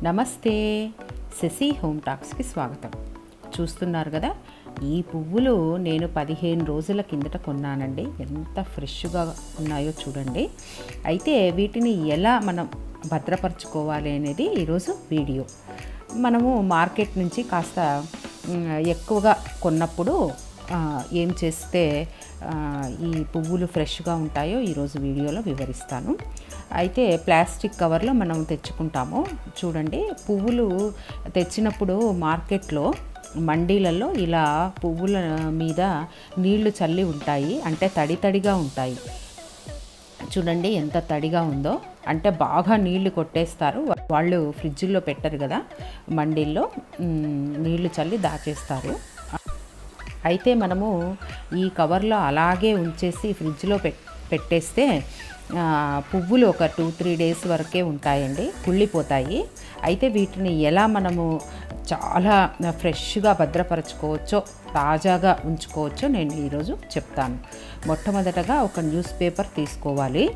నమస్తే శశి హోమ్ టాక్స్కి స్వాగతం చూస్తున్నారు కదా ఈ పువ్వులు నేను పదిహేను రోజుల కిందట కొన్నానండి ఎంత ఫ్రెష్గా ఉన్నాయో చూడండి అయితే వీటిని ఎలా మనం భద్రపరచుకోవాలి అనేది ఈరోజు వీడియో మనము మార్కెట్ నుంచి కాస్త మ్, ఎక్కువగా కొన్నప్పుడు ఆ, ఏం చేస్తే ఆ, ఈ పువ్వులు ఫ్రెష్గా ఉంటాయో ఈరోజు వీడియోలో వివరిస్తాను అయితే ప్లాస్టిక్ కవర్లో మనం తెచ్చుకుంటాము చూడండి పువ్వులు తెచ్చినప్పుడు మార్కెట్లో మండీలలో ఇలా పువ్వుల మీద నీళ్లు చల్లి ఉంటాయి అంటే తడి తడిగా ఉంటాయి చూడండి ఎంత తడిగా ఉందో అంటే బాగా నీళ్లు కొట్టేస్తారు వాళ్ళు ఫ్రిడ్జ్లో పెట్టరు కదా మండీల్లో మ్, నీళ్లు చల్లి దాచేస్తారు అయితే మనము ఈ కవర్లో అలాగే ఉంచేసి ఫ్రిడ్జ్లో పెట్ పెట్టేస్తే ఆ, పువ్వులు ఒక టూ త్రీ డేస్ వరకే ఉంటాయండి కుళ్ళిపోతాయి అయితే వీటిని ఎలా మనము చాలా ఫ్రెష్గా భద్రపరచుకోవచ్చో తాజాగా ఉంచుకోవచ్చో నేను ఈరోజు చెప్తాను మొట్టమొదటగా ఒక న్యూస్ పేపర్ తీసుకోవాలి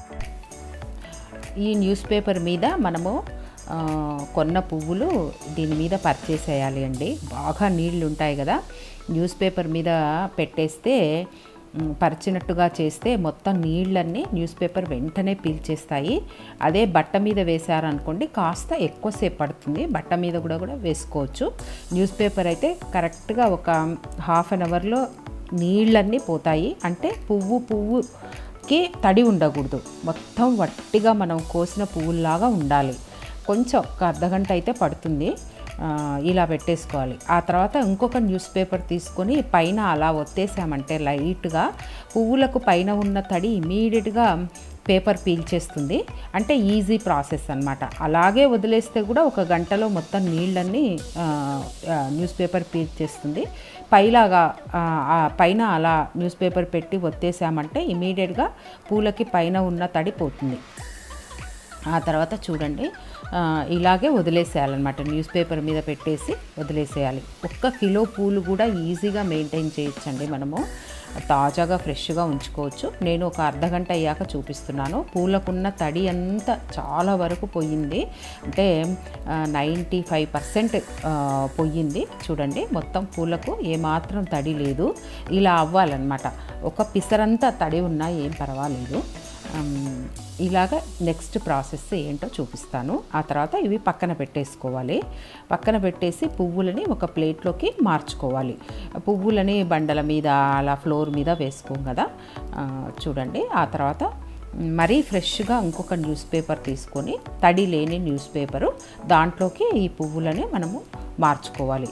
ఈ న్యూస్ పేపర్ మీద మనము ఆ, కొన్న పువ్వులు దీని మీద పరిచేసేయాలి అండి బాగా నీళ్లు ఉంటాయి కదా న్యూస్ పేపర్ మీద పెట్టేస్తే మ్, పరిచినట్టుగా చేస్తే మొత్తం నీళ్ళన్నీ న్యూస్ పేపర్ వెంటనే పీల్చేస్తాయి అదే బట్ట మీద వేశారనుకోండి కాస్త ఎక్కువసేపు పడుతుంది బట్ట మీద కూడా కూడా వేసుకోవచ్చు న్యూస్ పేపర్ అయితే కరెక్ట్గా ఒక హాఫ్ అన్ అవర్లో నీళ్ళన్నీ పోతాయి అంటే పువ్వు పువ్వుకి తడి ఉండకూడదు మొత్తం వట్టిగా మనం కోసిన పువ్వుల్లాగా ఉండాలి కొంచెం ఒక అర్ధగంట అయితే పడుతుంది ఆ, ఇలా పెట్టేసుకోవాలి ఆ తర్వాత ఇంకొక న్యూస్ పేపర్ తీసుకొని పైన అలా ఒత్తేసామంటే లైట్గా పువ్వులకు పైన ఉన్న తడి ఇమీడియట్గా పేపర్ పీల్చేస్తుంది అంటే ఈజీ ప్రాసెస్ అన్నమాట అలాగే వదిలేస్తే కూడా ఒక గంటలో మొత్తం నీళ్ళన్నీ ఆ, ఆ, న్యూస్ పేపర్ పీల్చేస్తుంది పైలాగా ఆ, ఆ పైన అలా న్యూస్ పేపర్ పెట్టి ఒత్తేసామంటే ఇమీడియట్గా పూలకి పైన ఉన్న తడి పోతుంది ఆ తర్వాత చూడండి ఆ, ఇలాగే వదిలేసేయాలన్నమాట న్యూస్ పేపర్ మీద పెట్టేసి వదిలేసేయాలి ఒక్క కిలో పూలు కూడా ఈజీగా మెయింటైన్ చేయొచ్చండి మనము తాజాగా ఫ్రెష్గా ఉంచుకోవచ్చు నేను ఒక అర్ధ గంట అయ్యాక చూపిస్తున్నాను పూలకున్న తడి అంతా చాలా వరకు పోయింది అంటే నైంటీ ఫైవ్ పర్సెంట్ పోయింది చూడండి మొత్తం పూలకు ఏమాత్రం తడి లేదు ఇలా అవ్వాలన్నమాట ఒక పిసరంతా తడి ఉన్నా ఏం పర్వాలేదు అమ్, ఇలాగ నెక్స్ట్ ప్రాసెస్ ఏంటో చూపిస్తాను ఆ తర్వాత ఇవి పక్కన పెట్టేసుకోవాలి పక్కన పెట్టేసి పువ్వులని ఒక ప్లేట్లోకి మార్చుకోవాలి పువ్వులని బండల మీద అలా ఫ్లోర్ మీద వేసుకోం కదా ఆ, చూడండి ఆ తర్వాత మరీ ఫ్రెష్గా ఇంకొక న్యూస్ పేపర్ తీసుకొని తడి లేని న్యూస్ పేపరు దాంట్లోకి ఈ పువ్వులని మనము మార్చుకోవాలి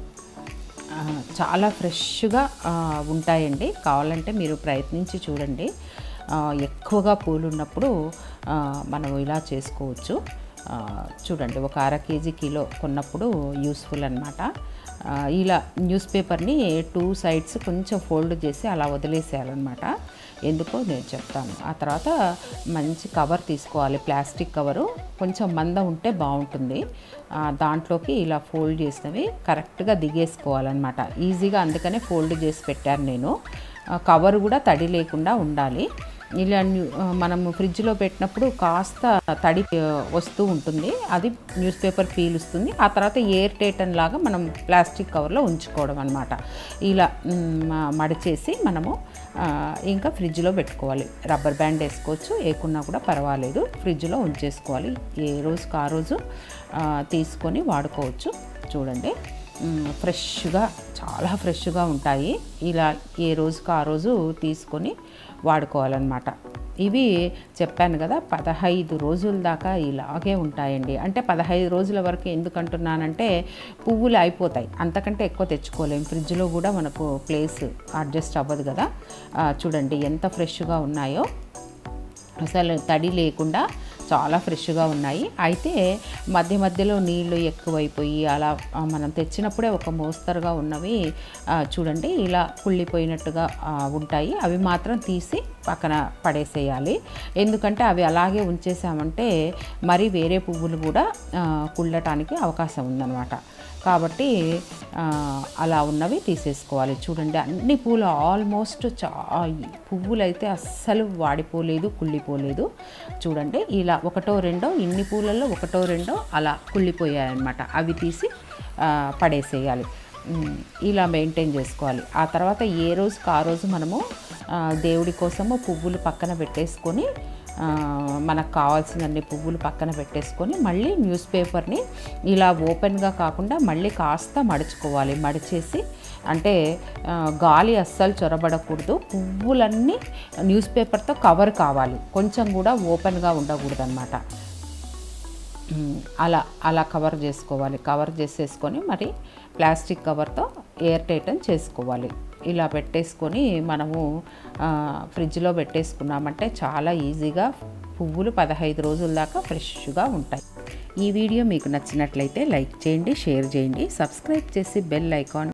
ఆ, చాలా ఫ్రెష్గా ఆ, ఉంటాయండి కావాలంటే మీరు ప్రయత్నించి చూడండి ఆ, ఎక్కువగా పూలు ఉన్నప్పుడు ఆ, మనం ఇలా చేసుకోవచ్చు ఆ, చూడండి ఒక అర కేజీ కిలో కొన్నప్పుడు యూస్ఫుల్ అనమాట ఇలా న్యూస్ పేపర్ని టూ సైడ్స్ కొంచెం ఫోల్డ్ చేసి అలా వదిలేసేయాలన్నమాట ఎందుకో నేను చెప్తాను ఆ తర్వాత మంచి కవర్ తీసుకోవాలి ప్లాస్టిక్ కవరు కొంచెం మంద ఉంటే బాగుంటుంది ఆ, దాంట్లోకి ఇలా ఫోల్డ్ చేసినవి కరెక్ట్గా దిగేసుకోవాలన్నమాట ఈజీగా అందుకనే ఫోల్డ్ చేసి పెట్టాను నేను ఆ, కవర్ కూడా తడి లేకుండా ఉండాలి ఇలా న్యూ- ఆ, మనము ఫ్రిడ్జ్లో పెట్టినప్పుడు కాస్త తడి ఆ, వస్తూ ఉంటుంది అది న్యూస్ పేపర్ పీలుస్తుంది ఆ తర్వాత ఎయిర్ టైటన్ లాగా మనం ప్లాస్టిక్ కవర్లో ఉంచుకోవడం అనమాట ఇలా మ్, మ- మడిచేసి మనము ఆ, ఇంకా ఫ్రిడ్జ్లో పెట్టుకోవాలి రబ్బర్ బ్యాండ్ వేసుకోవచ్చు వేయకున్నా కూడా పర్వాలేదు ఫ్రిడ్జ్లో ఉంచేసుకోవాలి ఏ రోజుకి ఆ రోజు ఆ, తీసుకొని వాడుకోవచ్చు చూడండి మ్, ఫ్రెష్గా చాలా ఫ్రెష్గా ఉంటాయి ఇలా ఏ రోజుకి ఆ రోజు తీసుకొని వాడుకోవాలన్నమాట ఇవి చెప్పాను కదా పదహైదు రోజుల దాకా ఇలాగే ఉంటాయండి అంటే పదహైదు రోజుల వరకు ఎందుకు అంటున్నానంటే పువ్వులు అయిపోతాయి అంతకంటే ఎక్కువ తెచ్చుకోలేం ఫ్రిడ్జ్లో కూడా మనకు ప్లేస్ అడ్జస్ట్ అవ్వదు కదా ఆ, చూడండి ఎంత ఫ్రెష్గా ఉన్నాయో అసలు తడి లేకుండా చాలా ఫ్రెష్గా ఉన్నాయి అయితే మధ్య మధ్యలో నీళ్లు ఎక్కువైపోయి అలా ఆ, మనం తెచ్చినప్పుడే ఒక మోస్తరుగా ఉన్నవి ఆ, చూడండి ఇలా కుళ్ళిపోయినట్టుగా ఆ, ఉంటాయి అవి మాత్రం తీసి పక్కన పడేసేయాలి ఎందుకంటే అవి అలాగే ఉంచేసామంటే మరి వేరే పువ్వులు కూడా ఆ, కుళ్ళటానికి అవకాశం ఉందన్నమాట కాబట్టి ఆ, అలా ఉన్నవి తీసేసుకోవాలి చూడండి అన్ని పూలు ఆల్మోస్ట్ చా పువ్వులు అయితే అస్సలు వాడిపోలేదు కుళ్ళిపోలేదు చూడండి ఇలా ఒకటో రెండో ఇన్ని పూలలో ఒకటో రెండో అలా కుళ్ళిపోయాయి అన్నమాట అవి తీసి ఆ, పడేసేయాలి ఉమ్, ఇలా మెయింటైన్ చేసుకోవాలి ఆ తర్వాత ఏ రోజుకి ఆ రోజు మనము ఆ, దేవుడి కోసము పువ్వులు పక్కన పెట్టేసుకొని ఆ, మనకు కావాల్సినన్ని పువ్వులు పక్కన పెట్టేసుకొని మళ్ళీ న్యూస్ పేపర్ని ఇలా ఓపెన్గా కాకుండా మళ్ళీ కాస్త మడుచుకోవాలి మడిచేసి అంటే ఆ, గాలి అస్సలు చొరబడకూడదు పువ్వులన్నీ న్యూస్ పేపర్తో కవర్ కావాలి కొంచెం కూడా ఓపెన్గా ఉండకూడదు అనమాట మ్, అలా అలా కవర్ చేసుకోవాలి కవర్ చేసేసుకొని మరి ప్లాస్టిక్ కవర్తో ఎయిర్ టైట్ అని చేసుకోవాలి ఇలా పెట్టేసుకొని మనము ఆ, ఫ్రిడ్జ్లో పెట్టేసుకున్నామంటే చాలా ఈజీగా పువ్వులు పదహైదు రోజుల దాకా ఫ్రెష్గా ఉంటాయి ఈ వీడియో మీకు నచ్చినట్లయితే లైక్ చేయండి షేర్ చేయండి సబ్స్క్రైబ్ చేసి బెల్ ఐకాన్